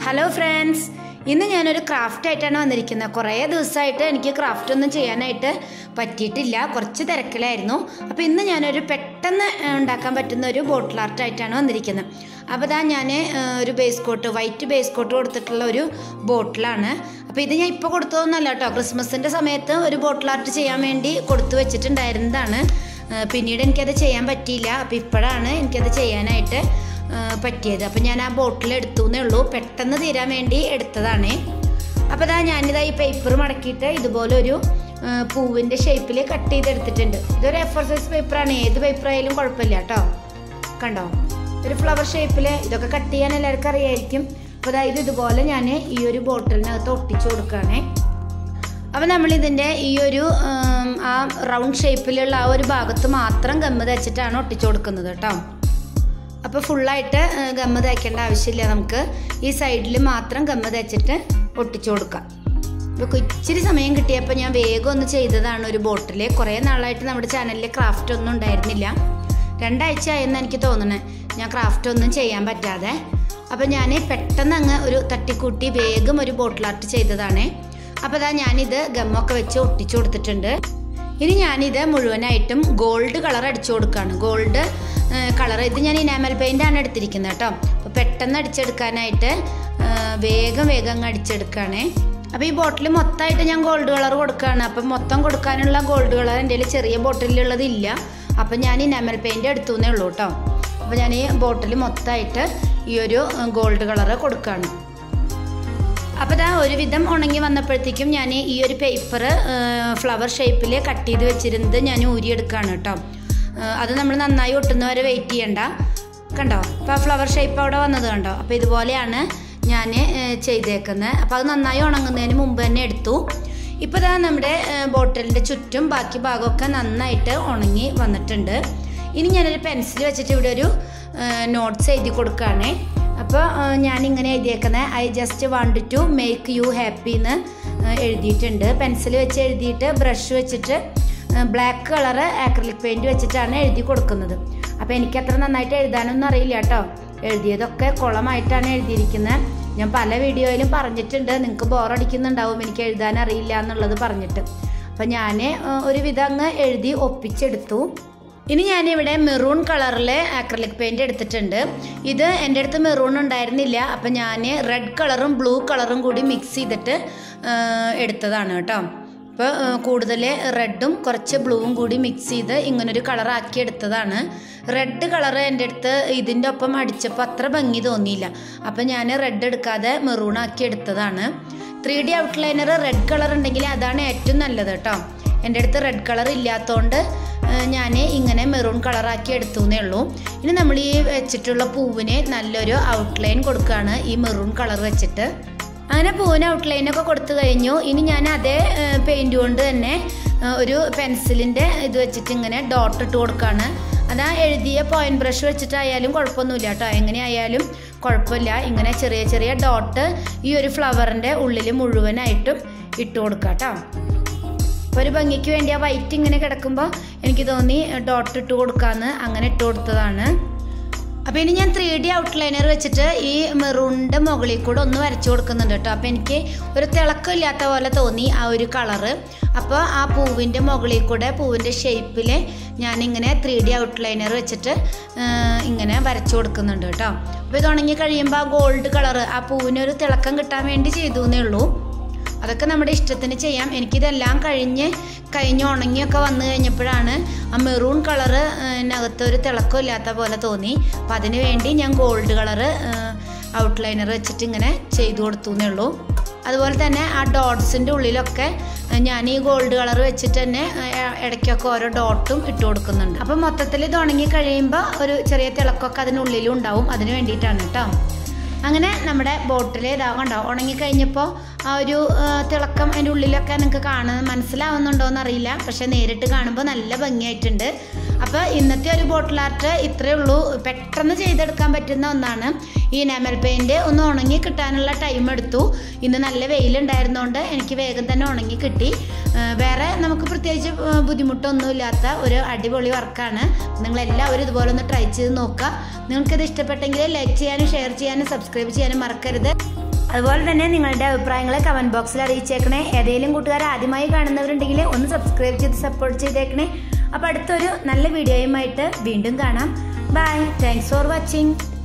hello friends ഇന്ന് ഞാനൊരു craft ആയിട്ടാണ് വന്നിരിക്കുന്നത് കുറേ ദിവസമായിട്ട് എനിക്ക് ക്രാഫ്റ്റ് ഒന്നും ചെയ്യാനായിട്ട് പറ്റിയിട്ടില്ല കുറച്ച് തിരക്കിലായിരുന്നു അപ്പോൾ ഇന്ന് ഞാനൊരു പെട്ടെന്ന് ഏഹ്, ഉണ്ടാക്കാൻ പറ്റുന്ന ഒരു ബോട്ടിൽ ആർട്ട് ആയിട്ടാണ് വന്നിരിക്കുന്നത് അപ്പോൾ ഇതാ ഞാൻ ഒരു base coat white base coat കൊടുത്തിട്ടുള്ള ഒരു ബോട്ടിലാണ് അപ്പോൾ ഇത് ഞാൻ ഇപ്പോൾ കൊടുത്തതൊന്നുമല്ല കേട്ടോ ക്രിസ്മസിൻ്റെ സമയത്ത് ഒരു ബോട്ടിൽ ആർട്ട് ചെയ്യാൻ വേണ്ടി കൊടുത്തു വെച്ചിട്ടുണ്ടായിരുന്നതാണ് ഏഹ്, പിന്നീട് എനിക്കത് ചെയ്യാൻ പറ്റിയില്ല അപ്പോൾ ഇപ്പോഴാണ് എനിക്കത് ചെയ്യാനായിട്ട് ആ, പറ്റിയത് അപ്പം ഞാൻ ആ ബോട്ടിൽ എടുത്തു എന്നേ ഉള്ളൂ പെട്ടെന്ന് തീരാൻ വേണ്ടി എടുത്തതാണ് അപ്പോൾ ഇതാ ഞാനിതാ ഈ പേപ്പർ മടക്കിയിട്ട് ഇതുപോലെ ഒരു ആ, പൂവിൻ്റെ ഷേപ്പിൽ കട്ട് ചെയ്തെടുത്തിട്ടുണ്ട് ഇതൊരു എഫർ സൈസ് പേപ്പറാണ് ഏത് പേപ്പർ ആയാലും കുഴപ്പമില്ല കേട്ടോ കണ്ടോ ഒരു ഫ്ലവർ ഷേപ്പിൽ ഇതൊക്കെ കട്ട് ചെയ്യാൻ എല്ലാവർക്കും അറിയായിരിക്കും അപ്പോൾ അതായത് ഇതുപോലെ ഞാൻ ഈ ഒരു ബോട്ടിലിനകത്ത് ഒട്ടിച്ചു കൊടുക്കുകയാണേ അപ്പോൾ നമ്മൾ ഇതിൻ്റെ ഈ ഒരു ഉം, ആ റൗണ്ട് ഷേപ്പിലുള്ള ആ ഒരു ഭാഗത്ത് മാത്രം ഗമ്മ് തയ്ച്ചിട്ടാണ് ഒട്ടിച്ചു കൊടുക്കുന്നത് കേട്ടോ അപ്പോൾ ഫുള്ളായിട്ട് ഗമ്മ തയ്ക്കേണ്ട ആവശ്യമില്ല നമുക്ക് ഈ സൈഡിൽ മാത്രം ഗമ്മ തയ്ച്ചിട്ട് ഒട്ടിച്ചു കൊടുക്കാം ഇപ്പോൾ ഇച്ചിരി സമയം കിട്ടിയപ്പോൾ ഞാൻ വേഗം ഒന്ന് ചെയ്തതാണ് ഒരു ബോട്ടിൽ കുറേ നാളായിട്ട് നമ്മുടെ ചാനലിൽ ക്രാഫ്റ്റ് ഒന്നും ഉണ്ടായിരുന്നില്ല രണ്ടാഴ്ച ആയെന്ന് എനിക്ക് തോന്നണേ ഞാൻ ക്രാഫ്റ്റ് ഒന്നും ചെയ്യാൻ പറ്റാതെ അപ്പോൾ ഞാൻ പെട്ടെന്ന് അങ്ങ് ഒരു തട്ടിക്കൂട്ടി വേഗം ഒരു ബോട്ടിൽ ആർട്ട് ചെയ്തതാണേ അപ്പോൾ അതാ ഞാനിത് ഗമ്മൊക്കെ വെച്ച് ഒട്ടിച്ചു കൊടുത്തിട്ടുണ്ട് ഇനി ഞാനിത് മുഴുവനായിട്ടും ഗോൾഡ് കളർ അടിച്ചു കൊടുക്കുകയാണ് ഗോൾഡ് കളർ ഇത് ഞാൻ ഇനാമൽ പെയിൻ്റ് ആണ് എടുത്തിരിക്കുന്നത് കേട്ടോ അപ്പോൾ പെട്ടെന്ന് അടിച്ചെടുക്കാനായിട്ട് ആ, വേഗം വേഗം അങ്ങ് അടിച്ചെടുക്കുകയാണേ അപ്പോൾ ഈ ബോട്ടിൽ മൊത്തമായിട്ട് ഞാൻ ഗോൾഡ് കളർ കൊടുക്കുകയാണ് അപ്പം മൊത്തം കൊടുക്കാനുള്ള ഗോൾഡ് കളർ എൻ്റെ കയ്യിൽ ചെറിയ ബോട്ടിലുള്ളത് ഇല്ല അപ്പം ഞാൻ ഇനാമൽ പെയിൻ്റ് എടുത്തു എന്നേ ഉള്ളൂ കേട്ടോ അപ്പോൾ ഞാൻ ഈ ബോട്ടിൽ മൊത്തമായിട്ട് ഈ ഒരു ഗോൾഡ് കളർ കൊടുക്കുകയാണ് അപ്പോൾ ഇതാ ഒരുവിധം ഉണങ്ങി വന്നപ്പോഴത്തേക്കും ഞാൻ ഈ ഒരു പേപ്പർ ഫ്ലവർ ഷേപ്പിൽ കട്ട് ചെയ്ത് വെച്ചിരുന്നത് ഞാൻ ഊരിയെടുക്കുകയാണ് കേട്ടോ ആ, അത് നമ്മൾ നന്നായി ഒട്ടുന്നവരെ വെയിറ്റ് ചെയ്യണ്ട കണ്ടോ അപ്പോൾ ആ ഫ്ലവർ ഷേപ്പ് അവിടെ വന്നത് കണ്ടോ അപ്പോൾ ഇതുപോലെയാണ് ഞാൻ ചെയ്തേക്കുന്നത് അപ്പോൾ അത് നന്നായി ഉണങ്ങുന്നതിന് മുമ്പ് തന്നെ എടുത്തു ഇപ്പോൾ ഇതാ നമ്മുടെ ബോട്ടിലിൻ്റെ ചുറ്റും ബാക്കി ഭാഗമൊക്കെ നന്നായിട്ട് ഉണങ്ങി വന്നിട്ടുണ്ട് ഇനി ഞാനൊരു പെൻസിൽ വെച്ചിട്ട് ഇവിടെ ഒരു നോട്ട്സ് എഴുതി കൊടുക്കുകയാണേ അപ്പോൾ ഞാനിങ്ങനെ എഴുതിയേക്കുന്നത് I just want to make you happy എന്ന് എഴുതിയിട്ടുണ്ട് പെൻസിൽ വെച്ച് എഴുതിയിട്ട് ബ്രഷ് വെച്ചിട്ട് ബ്ലാക്ക് കളറ് ആക്രിലിക് പെയിൻറ് വെച്ചിട്ടാണ് എഴുതി കൊടുക്കുന്നത് അപ്പോൾ എനിക്ക് അത്ര നന്നായിട്ട് എഴുതാനൊന്നും അറിയില്ല കേട്ടോ എഴുതിയതൊക്കെ കുളമായിട്ടാണ് എഴുതിയിരിക്കുന്നത് ഞാൻ പല വീഡിയോയിലും പറഞ്ഞിട്ടുണ്ട് നിങ്ങൾക്ക് ബോറടിക്കുന്നുണ്ടാവും എനിക്ക് എഴുതാൻ അറിയില്ല എന്നുള്ളത് പറഞ്ഞിട്ട് അപ്പോൾ ഞാൻ ഒരുവിധം അങ്ങ് എഴുതി ഒപ്പിച്ചെടുത്തു ഇനി ഞാനിവിടെ മെറൂൺ കളറിൽ ആക്രലിക് പെയിൻറ് എടുത്തിട്ടുണ്ട് ഇത് എൻ്റെ അടുത്ത് മെറൂൺ ഉണ്ടായിരുന്നില്ല അപ്പം ഞാൻ റെഡ് കളറും ബ്ലൂ കളറും കൂടി മിക്സ് ചെയ്തിട്ട് ആ, എടുത്തതാണ് കേട്ടോ അപ്പോൾ കൂടുതൽ റെഡും കുറച്ച് ബ്ലൂവും കൂടി മിക്സ് ചെയ്ത് ഇങ്ങനൊരു കളറാക്കി എടുത്തതാണ് റെഡ് കളർ എൻ്റെ അടുത്ത് ഇതിൻ്റെ ഒപ്പം അടിച്ചപ്പോൾ അത്ര ഭംഗി തോന്നിയില്ല അപ്പം ഞാൻ റെഡ് എടുക്കാതെ മെറൂൺ ആക്കി എടുത്തതാണ് three D outliner red colour ഉണ്ടെങ്കിൽ അതാണ് ഏറ്റവും നല്ലത് കേട്ടോ എൻ്റെ അടുത്ത് റെഡ് കളർ ഇല്ലാത്തതുകൊണ്ട് ഞാൻ ഇങ്ങനെ മെറൂൺ കളറാക്കി എടുത്തു എന്നേ ഉള്ളൂ ഇനി നമ്മൾ ഈ വെച്ചിട്ടുള്ള പൂവിന് നല്ലൊരു ഔട്ട്ലൈൻ കൊടുക്കുകയാണ് ഈ മെറൂൺ കളർ വെച്ചിട്ട് അങ്ങനെ പൂവിന് ഔട്ട്ലൈനൊക്കെ കൊടുത്തു കഴിഞ്ഞു ഇനി ഞാൻ അതേ പെയിൻറ് കൊണ്ട് തന്നെ ആ, ഒരു പെൻസിലിൻ്റെ ഇത് വെച്ചിട്ട് ഇങ്ങനെ ഡോട്ട് ഇട്ട് കൊടുക്കുകയാണ് അതാ എഴുതിയ പോയിന്റ് ബ്രഷ് വെച്ചിട്ടായാലും കുഴപ്പമൊന്നുമില്ല കേട്ടോ എങ്ങനെയായാലും കുഴപ്പമില്ല ഇങ്ങനെ ചെറിയ ചെറിയ ഡോട്ട് ഈ ഒരു ഫ്ലവറിൻ്റെ ഉള്ളിൽ മുഴുവനായിട്ടും ഇട്ട് കൊടുക്കാം കേട്ടോ അപ്പോൾ ഒരു ഭംഗിക്ക് വേണ്ടി ആ വൈറ്റ് ഇങ്ങനെ കിടക്കുമ്പോൾ എനിക്ക് തോന്നി ഡോട്ട് ഇട്ട് കൊടുക്കാമെന്ന് അങ്ങനെ ഇട്ട് കൊടുത്തതാണ് അപ്പോൾ ഇനി ഞാൻ ത്രീ ഡി ഔട്ട്ലൈനർ വെച്ചിട്ട് ഈ മെറൂണിൻ്റെ മുകളിൽ കൂടെ ഒന്ന് വരച്ചു കൊടുക്കുന്നുണ്ട് കേട്ടോ അപ്പോൾ എനിക്ക് ഒരു തിളക്കമില്ലാത്ത പോലെ തോന്നി ആ ഒരു കളറ് അപ്പോൾ ആ പൂവിൻ്റെ മുകളിൽ കൂടെ പൂവിൻ്റെ ഷേപ്പിൽ ഞാനിങ്ങനെ ത്രീ ഡി ഔട്ട്ലൈനർ വെച്ചിട്ട് ആ, ഇങ്ങനെ വരച്ചു കൊടുക്കുന്നുണ്ട് കേട്ടോ അപ്പോൾ ഇത് ഉണങ്ങി കഴിയുമ്പോൾ ആ ഗോൾഡ് കളറ് ആ പൂവിനൊരു തിളക്കം കിട്ടാൻ വേണ്ടി ചെയ്തു എന്നേ ഉള്ളൂ അതൊക്കെ നമ്മുടെ ഇഷ്ടത്തിന് ചെയ്യാം എനിക്കിതെല്ലാം കഴിഞ്ഞ് കഴിഞ്ഞ് ഉണങ്ങിയൊക്കെ വന്നു കഴിഞ്ഞപ്പോഴാണ് ആ മെറൂൺ കളറ് അതിനകത്ത് ഒരു തിളക്കമില്ലാത്ത പോലെ തോന്നി അപ്പം അതിന് വേണ്ടി ഞാൻ ഗോൾഡ് കളറ് ഔട്ട്ലൈനർ വെച്ചിട്ട് ഇങ്ങനെ ചെയ്തു കൊടുത്തു എന്നേ ഉള്ളൂ അതുപോലെ തന്നെ ആ ഡോട്ട്സിൻ്റെ ഉള്ളിലൊക്കെ ഞാൻ ഈ ഗോൾഡ് കളർ വെച്ചിട്ട് തന്നെ ഏഹ്, ഇടയ്ക്കൊക്കെ ഓരോ ഡോട്ടും ഇട്ട് കൊടുക്കുന്നുണ്ട് അപ്പം മൊത്തത്തിൽ ഇത് ഉണങ്ങി കഴിയുമ്പോൾ ഒരു ചെറിയ തിളക്കമൊക്കെ അതിനുള്ളിലും ഉണ്ടാവും അതിന് വേണ്ടിയിട്ടാണ് കേട്ടോ അങ്ങനെ നമ്മുടെ ബോട്ടിൽ ഇതാ കണ്ടോ ഉണങ്ങിക്കഴിഞ്ഞപ്പോൾ ആ ഒരു ആ, തിളക്കം അതിൻ്റെ ഉള്ളിലൊക്കെ നിങ്ങൾക്ക് കാണുന്നത് മനസ്സിലാവുന്നുണ്ടോ എന്നറിയില്ല പക്ഷെ നേരിട്ട് കാണുമ്പോൾ നല്ല ഭംഗിയായിട്ടുണ്ട് അപ്പോൾ ഇന്നത്തെ ഒരു ബോട്ടിൽ ആർട്ട് ഇത്രയേ ഉള്ളൂ പെട്ടെന്ന് ചെയ്തെടുക്കാൻ പറ്റുന്ന ഒന്നാണ് ഈ നെമൽ പെയിൻറ് ഒന്ന് ഉണങ്ങി കിട്ടാനുള്ള ടൈം എടുത്തു ഇന്ന് നല്ല വെയിലുണ്ടായിരുന്നതുകൊണ്ട് എനിക്ക് വേഗം തന്നെ ഉണങ്ങി കിട്ടി ആ, വേറെ നമുക്ക് പ്രത്യേകിച്ച് ആ, ബുദ്ധിമുട്ടൊന്നുമില്ലാത്ത ഒരു അടിപൊളി വർക്കാണ് നിങ്ങളെല്ലാവരും ഇതുപോലെ ഒന്ന് ട്രൈ ചെയ്ത് നോക്കുക നിങ്ങൾക്കിത് ഇഷ്ടപ്പെട്ടെങ്കിൽ ലൈക്ക് ചെയ്യാനും ഷെയർ ചെയ്യാനും സബ്സ്ക്രൈബ് ചെയ്യാനും മറക്കരുത് അതുപോലെ തന്നെ നിങ്ങളുടെ അഭിപ്രായങ്ങൾ കമന്റ് ബോക്സിൽ അറിയിച്ചേക്കണേ ഏതെങ്കിലും കൂട്ടുകാർ ആദ്യമായി കാണുന്നവരുണ്ടെങ്കിൽ ഒന്ന് സബ്സ്ക്രൈബ് ചെയ്ത് സപ്പോർട്ട് ചെയ്തേക്കണേ അപ്പോൾ അടുത്തൊരു നല്ല വീഡിയോയുമായിട്ട് വീണ്ടും കാണാം ബൈ താങ്ക്സ് ഫോർ വാച്ചിങ്